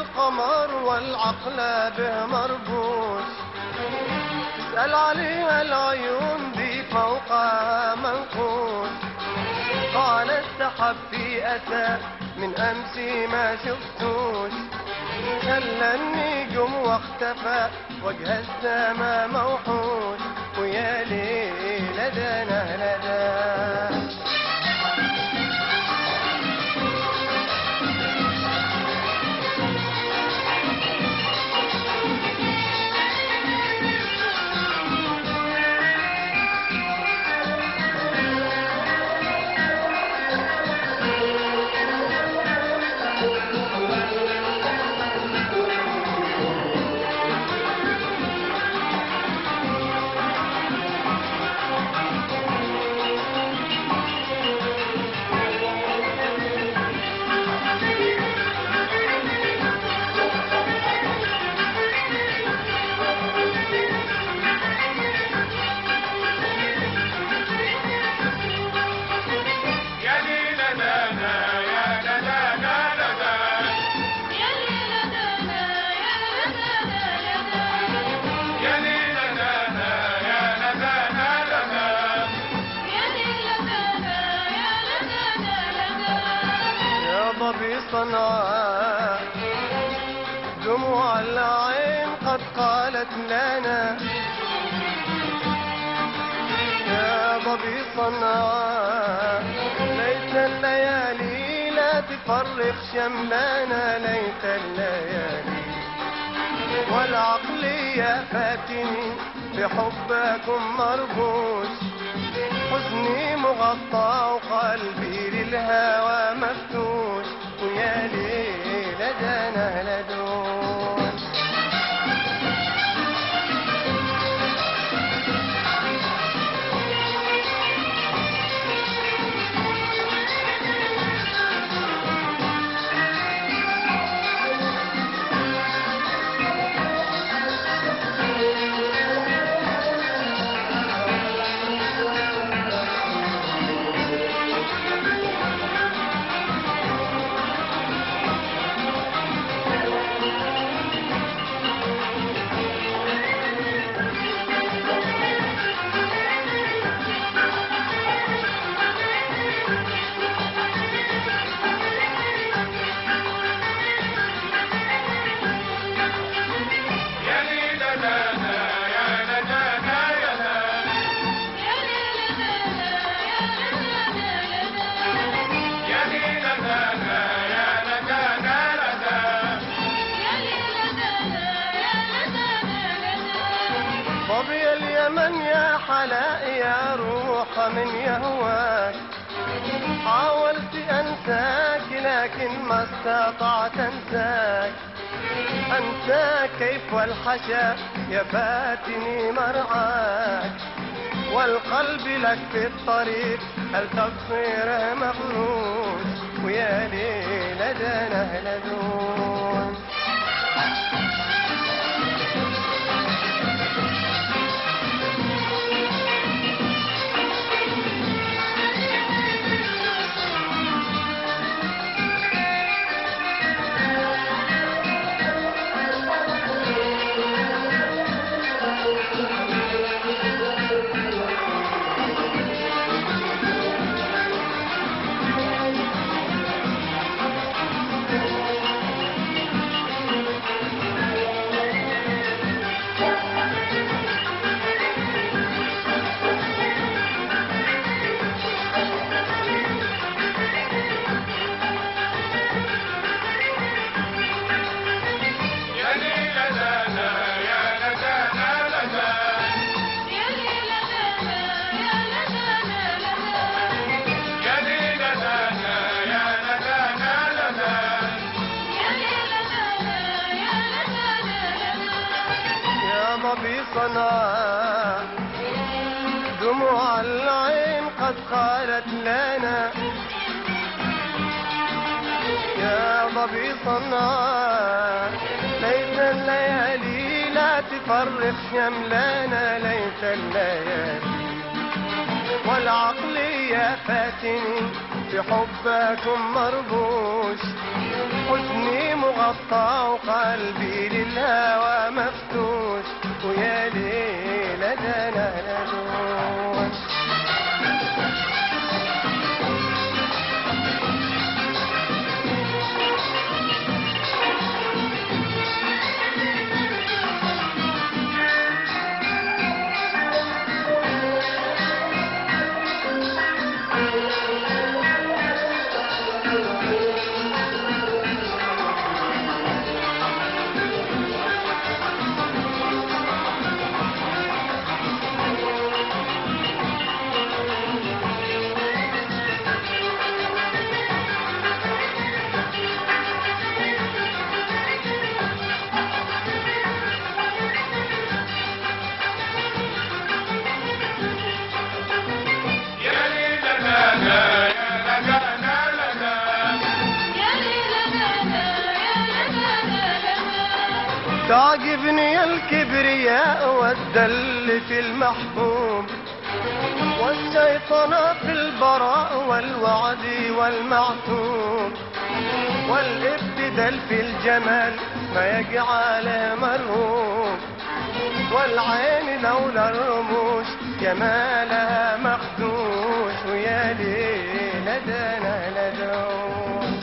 القمر والعقل به مربوط تسأل عليها العيون دي فوقها منقوش قال السحب في أتى من أمسي ما شفتوش خلى النجوم واختفى وجه السما موحوش ويا ليل دنا لدى يا ليلى دانا يا دانا دانا يا ليلى دانا يا لدانا لدا يا ليلى دانا يا دانا دانا يا ليلى دانا يا لدانا لدا يا ضبي صنعاء دموع العين قد قالت لنا يا ضبي صنعاء ليت الليالي لا تفرق شملنا ليت الليالي والعقلية فاتني بحبكم مربوط حزني مغطى وقلبي للهوى مفتوش ويا ليل دنا لدون يا ليلى دانا يا دانا يا دانا يا ليلى دانا يا لدانا لدا يا ليلى دانا يا دانا دانا يا ليلى دانا يا لدانا لدا ضبي اليمن يا حلاء يا روح من يهواك حاولت انساك لكن ما استطعت انساك انساك كيف والحشا يا فاتني مرعاك والقلب لك في الطريق هل تبصيره مغروس ويا ليل دنا لدون يا ليلى دانا يا دانا دانا يا ليلى دانا يا لدانا لدا يا ليلى دانا يا دانا دانا يا ليلى دانا يا لدانا لدا يا ضبي صنعاء دموع العين قد قالت لنا يا ضبي صنعاء ليت الليالي لا تفرق شملنا ليت الليالي والعقلية فاتني بحبكم مربوش حزني مغطى مغطى وقلبي للهوى مفتوش ويا ليل دنا ندون يا ليلنا لا يا لنا لنا يا ليلنا يا ليلنا تعجبني الكبرياء والذل في المحبوب والشيطنة في البراء والوعد والمعتوب والابتدال في الجمال ما يجعله مرهوب والعين لولا الرموش جمالها مخدوش ويا ليل دنا ندوش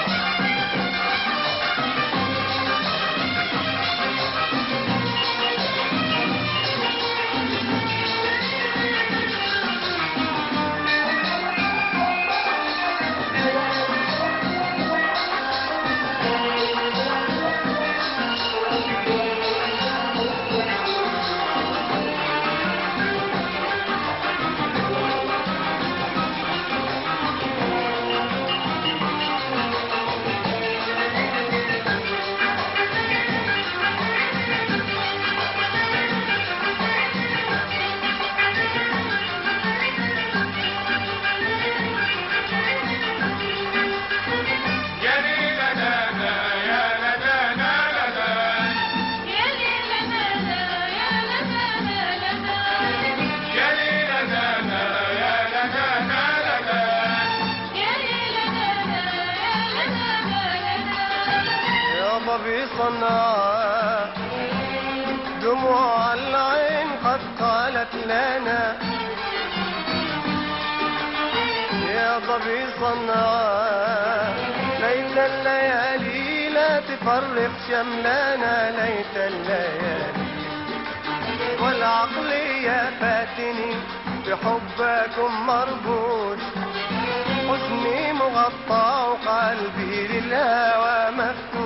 يا ليلنا لا يا لنا لنا يا ليلنا يا ليلنا يا ليلنا لا يا لنا لنا يا ليلنا يا ليلنا يا ضبي صنعاء دموع العين قد قالت لنا يا ضبي صنعاء ليت الليالي لا تفرق شملنا ليت الليالي والعقل يا فاتني بحبكم مربوط حزني مغطى وقلبي للهوى مفتوح